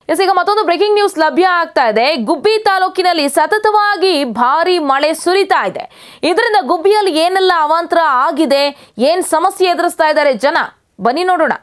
S ಈಗ ಮತ್ತೊಂದು breaking news ಲಭ್ಯ ಆಗ್ತಾ ಇದೆ ಗುಬ್ಬಿ ತಾಲೂಕಿನಲ್ಲಿ ಸತತವಾಗಿ ಭಾರಿ ಮಳೆ ಸುರಿತಾ ಇದೆ ಇದರಿಂದ ಗುಬ್ಬಿಯಲ್ಲಿ ಏನೆಲ್ಲ ಅವಾಂತರ ಆಗಿದೆ ಏನ್ ಸಮಸ್ಯೆ ಎದುರಿಸ್ತಾ ಇದ್ದಾರೆ ಜನ ಬನ್ನಿ ನೋಡೋಣ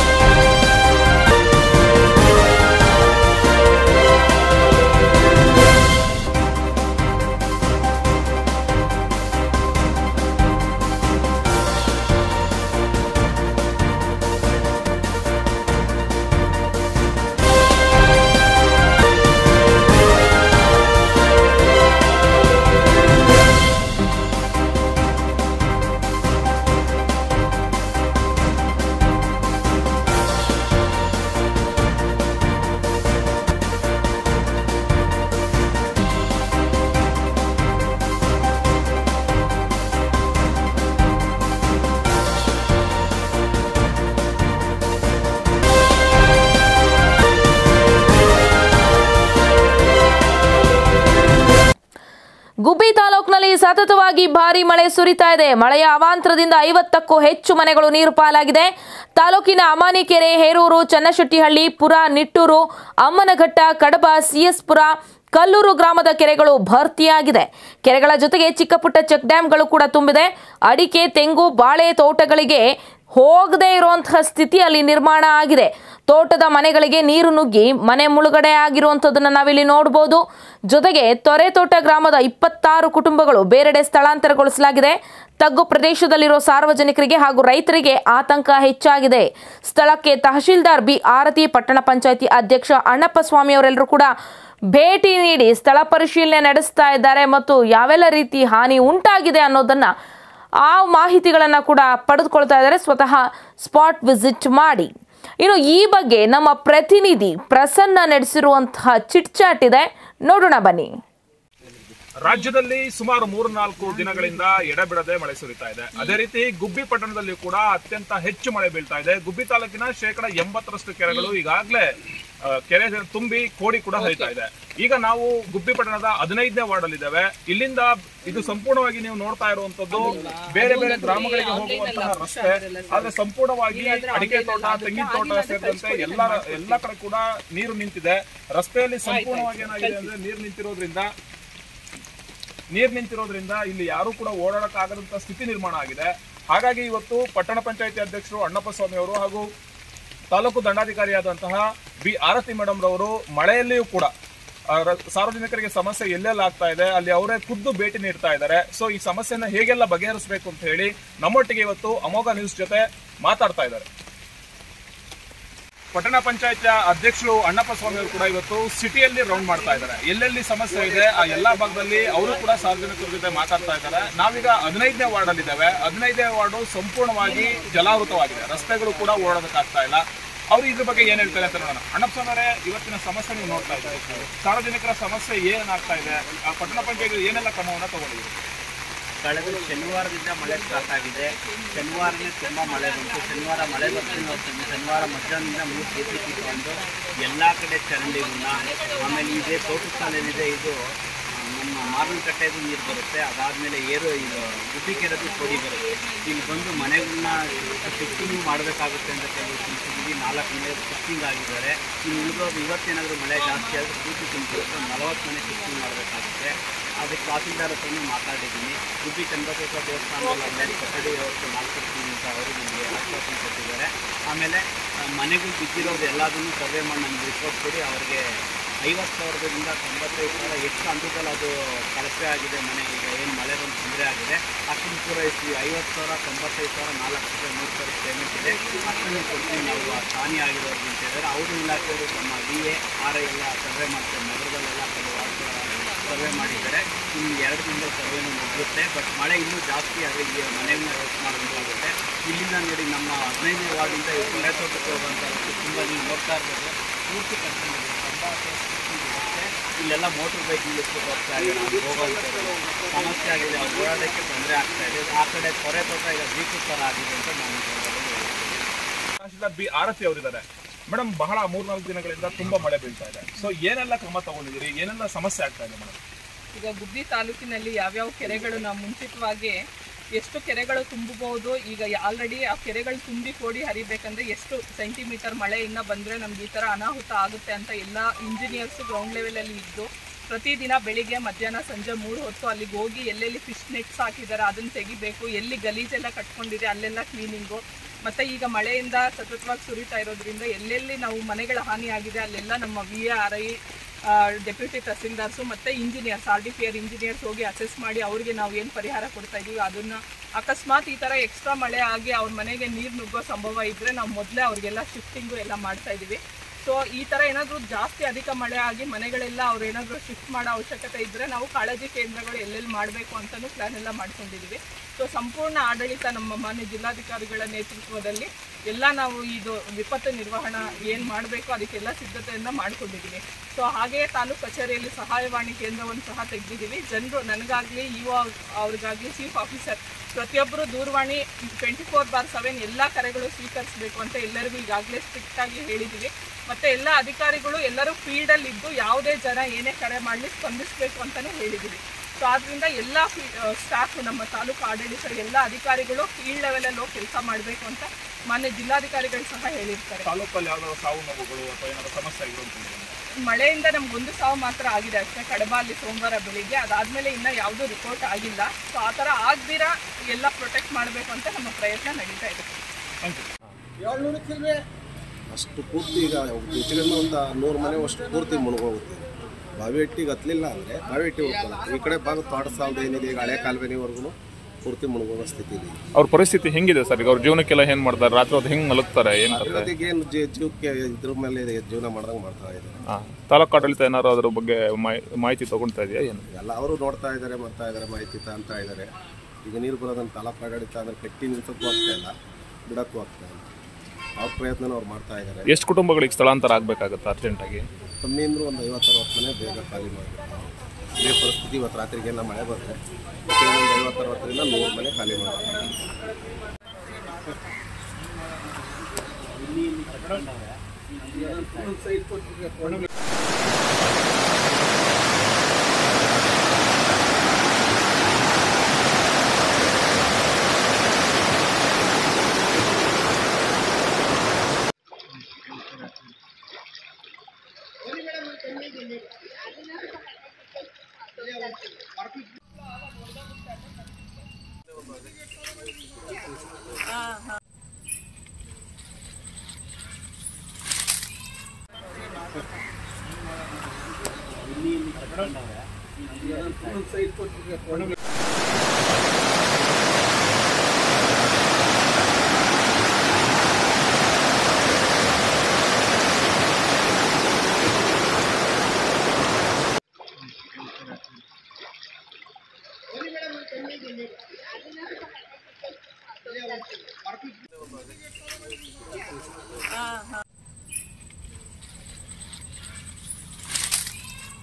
ಗುಬ್ಬಿ ತಾಲೂಕಿನಲ್ಲಿ ಸತತವಾಗಿ ಭಾರಿ ಮಳೆ ಸುರಿತಾ ಇದೆ ಮಳೆಯ ಅವಾಂತರದಿಂದ ಐವತ್ತಕ್ಕೂ ಹೆಚ್ಚು ಮನೆಗಳು ನೀರು ಪಾಲಾಗಿದೆ ತಾಲೂಕಿನ ಅಮಾನಿಕೆರೆ ಹೇರೂರು ಚನ್ನಶೆಟ್ಟಿಹಳ್ಳಿ ಪುರ ನಿಟ್ಟೂರು ಅಮ್ಮನಘಟ್ಟ ಕಡಬ ಸಿಎಸ್ಪುರ ಕಲ್ಲೂರು ಗ್ರಾಮದ ಕೆರೆಗಳು ಭರ್ತಿಯಾಗಿದೆ ಕೆರೆಗಳ ಜೊತೆಗೆ ಚಿಕ್ಕ ಪುಟ್ಟ ಚೆಕ್ ಡ್ಯಾಂಗಳು ಕೂಡ ತುಂಬಿದೆ ಅಡಿಕೆ ತೆಂಗು ಬಾಳೆ ತೋಟಗಳಿಗೆ ಹೋಗದೇ ಇರುವಂತಹ ಸ್ಥಿತಿಯಲ್ಲಿ ನಿರ್ಮಾಣ ಆಗಿದೆ ತೋಟದ ಮನೆಗಳಿಗೆ ನೀರು ನುಗ್ಗಿ ಮನೆ ಮುಳುಗಡೆ ಆಗಿರುವಂಥದ್ದನ್ನು ನಾವಿಲ್ಲಿ ನೋಡಬಹುದು ಜೊತೆಗೆ ತೊರೆತೋಟ ಗ್ರಾಮದ ಇಪ್ಪತ್ತಾರು ಕುಟುಂಬಗಳು ಬೇರೆಡೆ ಸ್ಥಳಾಂತರಗೊಳಿಸಲಾಗಿದೆ ತಗ್ಗು ಪ್ರದೇಶದಲ್ಲಿರೋ ಸಾರ್ವಜನಿಕರಿಗೆ ಹಾಗೂ ರೈತರಿಗೆ ಆತಂಕ ಹೆಚ್ಚಾಗಿದೆ ಸ್ಥಳಕ್ಕೆ ತಹಶೀಲ್ದಾರ್ ಬಿ ಆರತಿ ಪಟ್ಟಣ ಪಂಚಾಯಿತಿ ಅಧ್ಯಕ್ಷ ಅಣ್ಣಪ್ಪ ಸ್ವಾಮಿ ಅವರೆಲ್ಲರೂ ಕೂಡ ಭೇಟಿ ನೀಡಿ ಸ್ಥಳ ಪರಿಶೀಲನೆ ನಡೆಸ್ತಾ ಇದ್ದಾರೆ ಮತ್ತು ಯಾವೆಲ್ಲ ರೀತಿ ಹಾನಿ ಉಂಟಾಗಿದೆ ಅನ್ನೋದನ್ನ ಆ ಮಾಹಿತಿಗಳನ್ನು ಕೂಡ ಪಡೆದುಕೊಳ್ತಾ ಇದ್ದಾರೆ ಸ್ವತಃ ಸ್ಪಾಟ್ ವಿಸಿಟ್ ಮಾಡಿ ಇನ್ನು ಈ ಬಗ್ಗೆ ನಮ್ಮ ಪ್ರತಿನಿಧಿ ಪ್ರಸನ್ನ ನಡೆಸಿರುವಂತಹ ಚಿಟ್ಚಾಟ್ ಇದೆ ನೋಡೋಣ ಬನ್ನಿ ರಾಜ್ಯದಲ್ಲಿ ಸುಮಾರು ಮೂರು ನಾಲ್ಕು ದಿನಗಳಿಂದ ಎಡಬಿಡದೆ ಮಳೆ ಸುರಿತಾ ಇದೆ ಅದೇ ರೀತಿ ಗುಬ್ಬಿ ಪಟ್ಟಣದಲ್ಲಿ ಕೂಡ ಅತ್ಯಂತ ಹೆಚ್ಚು ಮಳೆ ಬೀಳ್ತಾ ಇದೆ ಗುಬ್ಬಿ ತಾಲೂಕಿನ ಶೇಕಡ ಎಂಬತ್ತರಷ್ಟು ಕೆರೆಗಳು ಈಗಾಗಲೇ ಆ, ಕೆರೆ ತುಂಬಿ ಕೋಡಿ ಕೂಡ ಹರಿತಾ ಇದೆ ಈಗ ನಾವು ಗುಬ್ಬಿ ಪಟ್ಟಣದ ಹದಿನೈದನೇ ವಾರ್ಡ್ ಅಲ್ಲಿ ಇದ್ದೇವೆ ಇಲ್ಲಿಂದ ಇದು ಸಂಪೂರ್ಣವಾಗಿ ನೀವು ನೋಡ್ತಾ ಇರುವಂತದ್ದು ಬೇರೆ ಬೇರೆ ಗ್ರಾಮಗಳಿಗೆ ಹೋಗುವಂತಹ ರಸ್ತೆ ಆದ್ರೆ ಸಂಪೂರ್ಣವಾಗಿ ಅಡಿಕೆ ತೋಟ ತೆಂಗಿನ ತೋಟ ಸೇರಿದಂತೆ ಎಲ್ಲ ಎಲ್ಲ ಕಡೆ ಕೂಡ ನೀರು ನಿಂತಿದೆ ರಸ್ತೆಯಲ್ಲಿ ಸಂಪೂರ್ಣವಾಗಿ ಏನಾಗಿದೆ ಅಂದ್ರೆ ನೀರು ನಿಂತಿರೋದ್ರಿಂದ ನೀರ್ ನಿಂತಿರೋದ್ರಿಂದ ಇಲ್ಲಿ ಯಾರು ಕೂಡ ಓಡಾಡಕ್ಕಾಗದಂತ ಸ್ಥಿತಿ ನಿರ್ಮಾಣ ಆಗಿದೆ ಹಾಗಾಗಿ ಇವತ್ತು ಪಟ್ಟಣ ಪಂಚಾಯತಿ ಅಧ್ಯಕ್ಷರು ಅಣ್ಣಪ್ಪ ಸ್ವಾಮಿ ಅವರು ಹಾಗೂ ತಾಲೂಕು ದಂಡಾಧಿಕಾರಿಯಾದಂತಹ ಬಿ ಆರತಿ ಮೇಡಮ್ ರವರು ಮಳೆಯಲ್ಲಿಯೂ ಕೂಡ ಆ, ರ- ಸಾರ್ವಜನಿಕರಿಗೆ ಸಮಸ್ಯೆ ಎಲ್ಲೆಲ್ಲ ಆಗ್ತಾ ಇದೆ ಅಲ್ಲಿ ಅವರೇ ಖುದ್ದು ಭೇಟಿ ನೀಡ್ತಾ ಇದ್ದಾರೆ ಸೊ ಈ ಸಮಸ್ಯೆನ ಹೇಗೆಲ್ಲ ಬಗೆಹರಿಸಬೇಕು ಅಂತ ಹೇಳಿ ನಮ್ಮೊಟ್ಟಿಗೆ ಇವತ್ತು ಅಮೋಘ ನ್ಯೂಸ್ ಜೊತೆ ಮಾತಾಡ್ತಾ ಇದ್ದಾರೆ ಪಟ್ಟಣ ಪಂಚಾಯತ್ ಅಧ್ಯಕ್ಷರು ಅಣ್ಣಪ್ಪ ಸ್ವಾಮಿ ಅವರು ಕೂಡ ಇವತ್ತು ಸಿಟಿಯಲ್ಲಿ ರೌಂಡ್ ಮಾಡ್ತಾ ಇದ್ದಾರೆ ಎಲ್ಲೆಲ್ಲಿ ಸಮಸ್ಯೆ ಇದೆ ಆ ಎಲ್ಲಾ ಭಾಗದಲ್ಲಿ ಅವರು ಕೂಡ ಸಾರ್ವಜನಿಕರ ಜೊತೆ ಮಾತಾಡ್ತಾ ಇದ್ದಾರೆ ನಾವೀಗ ಹದಿನೈದನೇ ವಾರ್ಡ್ ಅಲ್ಲಿ ಇದ್ದೇವೆ ಹದಿನೈದನೇ ವಾರ್ಡು ಸಂಪೂರ್ಣವಾಗಿ ಜಲಾವೃತವಾಗಿದೆ ರಸ್ತೆಗಳು ಕೂಡ ಓಡೋದಕ್ಕಾಗ್ತಾ ಇಲ್ಲ ಅವ್ರು ಇದ್ರ ಬಗ್ಗೆ ಏನ್ ಹೇಳ್ತಾರೆ ಅಂತ ನೋಡೋಣ ಅಣ್ಣಪ್ಪ ಸ್ವಾಮಿ ಅವರೇ ಇವತ್ತಿನ ಸಮಸ್ಯೆ ನೀವು ನೋಡ್ತಾ ಇದ್ದಾರೆ ಸಾರ್ವಜನಿಕರ ಸಮಸ್ಯೆ ಏನಾಗ್ತಾ ಇದೆ ಆ ಪಟ್ಟಣ ಪಂಚಾಯತ್ ಏನೆಲ್ಲ ಕ್ರಮವನ್ನ ತಗೊಂಡಿದೆ ಕಳೆದ ಶನಿವಾರದಿಂದ ಮಳೆ ಸ್ಟಾರ್ಟ್ ಆಗಿದೆ ಶನಿವಾರನೇ ತುಂಬ ಮಳೆ ಬಂತು ಶನಿವಾರ ಮಳೆ ಬರ್ತೀನಿ ಶನಿವಾರ ಮಧ್ಯಾಹ್ನದಿಂದ ಮೂರು ಕೆ ಪಿ ತಗೊಂಡು ಎಲ್ಲ ಕಡೆ ಚರಂಡಿಗಳನ್ನ ಆಮೇಲೆ ಇದೆ ತೋಟದ ಸಾಲೇನಿದೆ ಇದು ಆ, ನಮ್ಮ ಮಾರನಕಟ್ಟೆದು ನೀರು ಬರುತ್ತೆ ಅದಾದಮೇಲೆ ಏರು ಇದು ಗುಬ್ಬಿ ಕೆರೆದು ಕೋಡಿ ಬರುತ್ತೆ ಇಲ್ಲಿ ಬಂದು ಮನೆಗಳನ್ನ ಶಿಫ್ಟಿಂಗ್ ಮಾಡಬೇಕಾಗುತ್ತೆ ಅಂತ ಹೇಳಿ ತಿಳಿಸಿದ್ದೀವಿ ನಾಲ್ಕು ಮನೆ ಶಿಫ್ಟಿಂಗ್ ಆಗಿದ್ದಾರೆ ಇನ್ನು ಉಳಿದೋದು ಇವತ್ತೇನಾದರೂ ಮಳೆ ಜಾಸ್ತಿ ಆದರೆ ಪೂರ್ತಿ ತುಂಬಿರುತ್ತೆ ನಲವತ್ತು ಮನೆ ಶಿಫ್ಟಿಂಗ್ ಮಾಡಬೇಕಾಗುತ್ತೆ ಅದಕ್ಕೆ ತಹಸೀಲ್ದಾರ್ ಹತ್ರನೂ ಮಾತಾಡಿದ್ದೀನಿ ಗುಬ್ಬಿ ಚಂದ್ರಶೇಖರ ದೇವಸ್ಥಾನದಲ್ಲಿ ಅಲ್ಲೇ ಕೊಠಡಿ ವ್ಯವಸ್ಥೆ ಮಾಡ್ಕೊಡ್ತೀನಿ ಅಂತ ಅವರು ನಿಮಗೆ ಆಶ್ವಾಸನೆ ಕೊಟ್ಟಿದ್ದಾರೆ ಆಮೇಲೆ ಆ, ಮನೆಗಳು ಬಿದ್ದಿರೋದು ಎಲ್ಲದನ್ನು ಸರ್ವೆ ಮಾಡಿ ನಮ್ಗೆ ರಿಪೋರ್ಟ್ ಕೊಡಿ ಅವರಿಗೆ ಐವತ್ತು ಸಾವಿರದಿಂದ ತೊಂಬತ್ತೈದು ಸಾವಿರ ಎಷ್ಟು ಹಂತದಲ್ಲಿ ಅದು ಕಳಪೆ ಆಗಿದೆ ಮನೆ ಈಗ ಏನು ಮಳೆ ಬಂದು ತೊಂದರೆ ಆಗಿದೆ ಅಷ್ಟನ್ನು ಪೂರೈಸ್ತೀವಿ ಐವತ್ತು ಸಾವಿರ ತೊಂಬತ್ತೈದು ಸಾವಿರ ನಾಲ್ಕು ಸಾವಿರ ಮೂರು ಸಾವಿರ ಪೇಮೆಂಟ್ ಇದೆ ಅಷ್ಟನ್ನು ಕೊಡ್ತೀವಿ ನಾವು ಆ ಹಾನಿ ಆಗಿರೋದು ಅಂತ ಹೇಳಿದ್ರೆ ಅವರು ಇಲಾಖೆಯವರು ತಮ್ಮ ಡಿ ಎ ಆರ್ ಐ ಎಲ್ಲ ಸರ್ವೆ ಮಾಡ್ತಾರೆ ನಗರದಲ್ಲೆಲ್ಲ ಕೆಲವು ವಾರ್ಡ್ಗಳ ಸರ್ವೆ ಮಾಡಿದ್ದಾರೆ ಇನ್ನು ಎರಡು ದಿನದ ಸರ್ವೆನೂ ಮುಗಿಯುತ್ತೆ ಬಟ್ ಮಳೆ ಇನ್ನೂ ಜಾಸ್ತಿ ಆದರೆ ಈ ಮನೆಗಳನ್ನ ರೆಸ್ಟ್ ಮಾಡಬೇಕಾಗುತ್ತೆ ಇಲ್ಲಿಂದ ನೋಡಿ ನಮ್ಮ ಹದಿನೈದನೇ ವಾರ್ಡಿಂದ ಕೆರೆ ತೋಟಕ್ಕೆ ಹೋಗುವಂಥ ತುಂಬ ನೀವು ನೋಡ್ತಾ ಇರ್ಬೋದು ಪೂರ್ತಿ ಕಟ್ಕೊಂಡಿದೆ ಕಂಬಾಟೆ ಇರುತ್ತೆ ಇಲ್ಲೆಲ್ಲ ಮೋಟರ್ ಬೈಕ್ ನಿಲ್ಲಿಸ್ಬಿಟ್ಟು ಹೋಗ್ತಾ ಇದೆ ನಾವು ಹೋಗೋವಂಥದ್ದು ಸಮಸ್ಯೆ ಆಗಿದೆ ಅವ್ರು ಓಡಾಡೋಕ್ಕೆ ತೊಂದರೆ ಆಗ್ತಾ ಇದೆ ಆ ಕಡೆ ಕೊರೆ ತೋಟ ಈಗ ಬೀಚ್ ಥರ ಆಗಿದೆ ಅಂತ ನಾನು ಹೇಳ್ಬೋದು. ತಹಶೀಲ್ದಾರ್ ಬಿ ಆರತಿ ಅವರಿದ್ದಾರೆ ಮೇಡಮ್ ಬಹಳ ಮೂರ್ನಾಲ್ಕು ದಿನಗಳಿಂದ ತುಂಬಾ ಮಳೆ ಬೀಳ್ತಾ ಇದೆ ಸೊ ಏನೆಲ್ಲ ಕ್ರಮ ತಗೊಂಡಿದ್ದೀರಿ ಏನೆಲ್ಲ ಸಮಸ್ಯೆ ಆಗ್ತಾ ಇದೆ ಮೇಡಮ್ ಈಗ ಗುಬ್ಬಿ ತಾಲೂಕಿನಲ್ಲಿ ಯಾವ್ಯಾವ ಕೆರೆಗಳು ನಾವು ಮುಂಚಿತವಾಗಿ ಎಷ್ಟು ಕೆರೆಗಳು ತುಂಬಬಹುದು ಈಗ ಆಲ್ರೆಡಿ ಆ ಕೆರೆಗಳು ತುಂಬಿ ಕೋಡಿ ಹರಿಬೇಕಂದ್ರೆ ಎಷ್ಟು ಸೆಂಟಿಮೀಟರ್ ಮಳೆ ಇನ್ನ ಬಂದ್ರೆ ನಮ್ಗೆ ಈ ತರ ಅನಾಹುತ ಆಗುತ್ತೆ ಅಂತ ಎಲ್ಲ ಇಂಜಿನಿಯರ್ಸ್ ಗ್ರೌಂಡ್ ಲೆವೆಲ್ ಅಲ್ಲಿ ಇದ್ದು ಪ್ರತಿದಿನ ಬೆಳಿಗ್ಗೆ ಮಧ್ಯಾಹ್ನ ಸಂಜೆ ಮೂರು ಹೊತ್ತು ಅಲ್ಲಿಗೆ ಹೋಗಿ ಎಲ್ಲೆಲ್ಲಿ ಫಿಶ್ ನೆಟ್ಸ್ ಹಾಕಿದ್ದಾರೆ ಅದನ್ನ ತೆಗಿಬೇಕು ಎಲ್ಲಿ ಗಲೀಜೆಲ್ಲ ಕಟ್ಕೊಂಡಿದೆ ಅಲ್ಲೆಲ್ಲ ಕ್ಲೀನಿಂಗು ಮತ್ತೆ ಈಗ ಮಳೆಯಿಂದ ಸತತವಾಗಿ ಸುರಿತಾ ಇರೋದ್ರಿಂದ ಎಲ್ಲೆಲ್ಲಿ ನಾವು ಮನೆಗಳ ಹಾನಿ ಆಗಿದೆ ಅಲ್ಲೆಲ್ಲ ನಮ್ಮ V R I deputy tahsildars ಮತ್ತು engineers R D P R engineers ಹೋಗಿ ಅಸೆಸ್ ಮಾಡಿ ಅವ್ರಿಗೆ ನಾವು ಏನು ಪರಿಹಾರ ಕೊಡ್ತಾ ಇದೀವಿ ಅದನ್ನ ಅಕಸ್ಮಾತ್ ಈ ಥರ ಎಕ್ಸ್ಟ್ರಾ ಮಳೆ ಆಗಿ ಅವ್ರ ಮನೆಗೆ ನೀರು ನುಗ್ಗೋ ಸಂಭವ ಇದ್ದರೆ ನಾವು ಮೊದಲೇ ಅವ್ರಿಗೆಲ್ಲ ಶಿಫ್ಟಿಂಗು ಎಲ್ಲ ಮಾಡ್ತಾ ಇದ್ದೀವಿ ಸೊ ಈ ಥರ ಏನಾದರೂ ಜಾಸ್ತಿ ಅಧಿಕ ಮಳೆ ಆಗಿ ಮನೆಗಳೆಲ್ಲ ಅವ್ರು ಏನಾದರೂ ಶಿಫ್ಟ್ ಮಾಡೋ ಅವಶ್ಯಕತೆ ಇದ್ದರೆ ನಾವು ಕಾಳಜಿ ಕೇಂದ್ರಗಳು ಎಲ್ಲೆಲ್ಲಿ ಮಾಡಬೇಕು ಅಂತಲೂ ಪ್ಲ್ಯಾನ್ ಎಲ್ಲ ಮಾಡ್ಕೊಂಡಿದ್ದೀವಿ ಸೊ ಸಂಪೂರ್ಣ ಆಡಳಿತ ನಮ್ಮ ಮಾನ್ಯ ಜಿಲ್ಲಾಧಿಕಾರಿಗಳ ನೇತೃತ್ವದಲ್ಲಿ ಎಲ್ಲ ನಾವು ಇದು ವಿಪತ್ತು ನಿರ್ವಹಣಾ ಏನು ಮಾಡಬೇಕು ಅದಕ್ಕೆಲ್ಲ ಸಿದ್ಧತೆಯನ್ನು ಮಾಡ್ಕೊಂಡಿದ್ದೀವಿ ಸೊ ಹಾಗೆಯೇ ತಾಲೂಕು ಕಚೇರಿಯಲ್ಲಿ ಸಹಾಯವಾಣಿ ಕೇಂದ್ರವನ್ನು ಸಹ ತೆಗೆದಿದ್ದೀವಿ ಜನರು ನನಗಾಗಲಿ ಇಒ ಅವ್ರಿಗಾಗಲಿ ಚೀಫ್ ಆಫೀಸರ್ ಪ್ರತಿಯೊಬ್ಬರು ದೂರವಾಣಿ ಟ್ವೆಂಟಿ ಫೋರ್ ಬಾರ್ ಸೆವೆನ್ ಎಲ್ಲ ಕರೆಗಳು ಸ್ವೀಕರಿಸಬೇಕು ಅಂತ ಎಲ್ಲರಿಗೂ ಈಗಾಗಲೇ ಸ್ಟ್ರಿಕ್ಟಾಗಿ ಹೇಳಿದ್ದೀವಿ ಮತ್ತು ಎಲ್ಲ ಅಧಿಕಾರಿಗಳು ಎಲ್ಲರೂ ಫೀಲ್ಡಲ್ಲಿ ಇದ್ದು ಯಾವುದೇ ಜನ ಏನೇ ಕರೆ ಮಾಡಲಿ ಸ್ಪಂದಿಸಬೇಕು ಅಂತಲೇ ಹೇಳಿದ್ದೀವಿ ಸೊ ಆದ್ದರಿಂದ ಎಲ್ಲ ಸ್ಟಾಫ್ ನಮ್ಮ ತಾಲೂಕು ಆಡಳಿತ ಎಲ್ಲ ಅಧಿಕಾರಿಗಳು ಫೀಲ್ಡ್ ಲೆವೆಲಲ್ಲಿ ಹೋಗಿ ಕೆಲಸ ಮಾಡಬೇಕು ಅಂತ ಮಾನ್ಯ ಜಿಲ್ಲಾಧಿಕಾರಿಗಳು ಸಹ ಹೇಳಿರ್ತಾರೆ ತಾಲೂಕಲ್ಲಿ ಯಾವ್ದಾದ್ರು ಸಾವು ನೋವುಗಳು ಅಥವಾ ಏನಾದ್ರು ಸಮಸ್ಯೆ ಆಗಿರುವಂಥದ್ದು ಮಳೆಯಿಂದ ನಮ್ಗೆ ಒಂದು ಸಾವು ಮಾತ್ರ ಆಗಿದೆ ಅಷ್ಟೇ ಕಡಬ ಅಲ್ಲಿ ಸೋಮವಾರ ಬೆಳಿಗ್ಗೆ ಅದಾದ್ಮೇಲೆ ಇನ್ನೂ ಯಾವುದೂ ರಿಪೋರ್ಟ್ ಆಗಿಲ್ಲ ಸೊ ಆ ಥರ ಆಗ್ದಿರಾ ಎಲ್ಲ ಪ್ರೊಟೆಕ್ಟ್ ಮಾಡಬೇಕು ಅಂತ ನಮ್ಮ ಪ್ರಯತ್ನ ನಡೀತಾ ಇದೆ ಥ್ಯಾಂಕ್ ಯು ಅಷ್ಟು ಪೂರ್ತಿ ಈಗ ಹೆಚ್ಚಿಗೆ ಒಂದು ನೂರು ಮನೆ ಅಷ್ಟು ಪೂರ್ತಿ ಮುಳುಗೋಗುತ್ತೆ ಬಾವಿಹಟ್ಟಿಗೆ ಹತ್ತಲಿಲ್ಲ ಅಂದರೆ ಬಾವಿಹಟ್ಟಿ ಹೋಗ್ತಾರೆ ಈ ಕಡೆ ಭಾಗ ತೋಟ ಸಾಲದ ಏನಿದೆ ಈಗ ಹಳೆ ಕಾಲುವೆನಿವರೆಗೂ ಪೂರ್ತಿ ಮುಳುಗುವ ಸ್ಥಿತಿ ಇದೆ ಅವ್ರ ಪರಿಸ್ಥಿತಿ ಹೆಂಗಿದೆ ಸರ್ ಈಗ ಅವ್ರ ಜೀವನಕ್ಕೆಲ್ಲ ಏನ್ ಮಾಡ್ತಾರೆ ರಾತ್ರಿ ಹೊತ್ತು ಹೆಂಗ್ ಮಲಗ್ತಾರೆ ಏನ್ ಕತೆ ಅದಕ್ಕೆ ಏನು ಜೀವಕ್ಕೆ ಇದ್ರ ಮೇಲೆ ಜೀವನ ಮಾಡ್ದಂಗೆ ಮಾಡ್ತಾ ಇದ್ದಾರೆ ಹಾ ತಾಲೂಕು ಆಡಳಿತ ಏನಾದ್ರು ಅದ್ರ ಬಗ್ಗೆ ಮಾಹಿ- ಮಾಹಿತಿ ತಗೊಳ್ತಾ ಇದೆಯಾ ಏನು ಎಲ್ಲ ಅವರು ನೋಡ್ತಾ ಇದ್ದಾರೆ ಮಾಡ್ತಾ ಇದ್ದಾರೆ ಮಾಹಿತಿ ತಗೊಂತಾ ಇದ್ದಾರೆ ಈಗ ನೀರು ಬರೋದನ್ನು ತಾಲೂಕು ಆಡಳಿತ ಅಂದರೆ ಕಟ್ಟಿ ನಿಲ್ಸೋಕ್ಕೂ ಆಗ್ತಾ ಇಲ್ಲ ಬಿಡೋಕ್ಕೂ ಆಗ್ತಾ ಇಲ್ಲ ಅವ್ರ ಪ್ರಯತ್ನನ ಅವ್ರು ಮಾಡ್ತಾ ಇದ್ದಾರೆ ಎಷ್ಟು ಕುಟುಂಬಗಳಿಗೆ ಸ್ಥಳಾಂತರ ಆಗ್ಬೇಕಾಗುತ್ತೆ ಅರ್ಜೆಂಟಾಗಿ ಕಮ್ಮಿ ಅಂದರೂ ಒಂದು ಐವತ್ತು ಅರವತ್ತು ಮನೆ ಬೇಗ ಖಾಲಿ ಮಾಡಬೇಕು ಇದೇ ಪರಿಸ್ಥಿತಿ ಇವತ್ತು ರಾತ್ರಿಗೆಲ್ಲ ಮಳೆ ಬಂದರೆ ಒಂದು ಐವತ್ತು ಅರವತ್ತರಿಂದ ನೂರು ಮನೆ ಖಾಲಿ ಮಾಡಬೇಕು